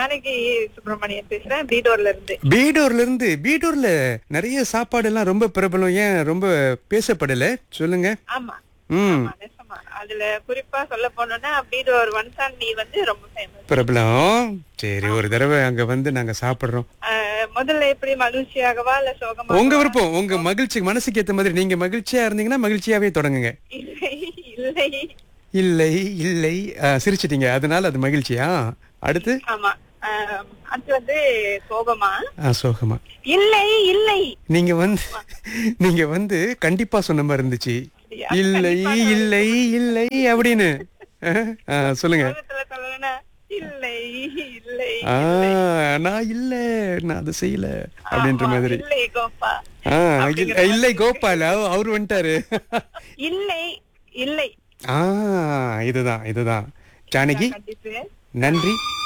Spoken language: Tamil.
ஜானகி சுப்பிரமணியன் பேசுறேன் பீடோர்ல இருந்து பீடூர்ல இருந்து பீடூர்ல நிறைய சாப்பாடு எல்லாம் ரொம்ப பிரபலம் ஏன் ரொம்ப பேசப்படல சொல்லுங்க ஆமா ம் ஆமா, நிஜமா. அதுல குறிப்பா சொல்ல போனோம்னா பீடோர் வன்சாண்டி வந்து ரொம்ப ஃபேமஸ் பிரபலம் சரி ஒரு தடவை அங்க வந்து நாங்க சாப்பிடுறோம் முதல்ல எப்படி மகிழ்ச்சியாகவா இல்ல சோகமா உங்க விருப்பம் உங்க மகிழ்ச்சி மனசுக்கு ஏத்த மாதிரி நீங்க மகிழ்ச்சியா இருந்தீங்கன்னா மகிழ்ச்சியாவே தொடங்குங்க இல்லை இல்லை இல்லை இல்லை ஆ, சிரிச்சிட்டீங்க அதனால அது மகிழ்ச்சியா அடுத்து ஆமா ஆஹ், அது வந்து சோகமா ஆ, சோகமா இல்லை இல்லை நீங்க வந்து நீங்க வந்து கண்டிப்பா சொன்ன மாதிரி இருந்துச்சு அப்படியா? இல்லை இல்லை இல்லை அப்படின்னு ஆ, ஆ, சொல்லுங்க சோகத்துல சொல்லணும்னா இல்லை இல்லை ஆ, நான் இல்ல நான் அதை செய்யல அப்படின்ற ஆமா, மாதிரி இல்லை கோப்பா ஆ, இல்ல- இல்லை கோபால் அவ- அவரு வந்துட்டாரு இல்லை இல்லை ஆ இதுதான் இதுதான் ஜானகி கண்டிப்பா நன்றி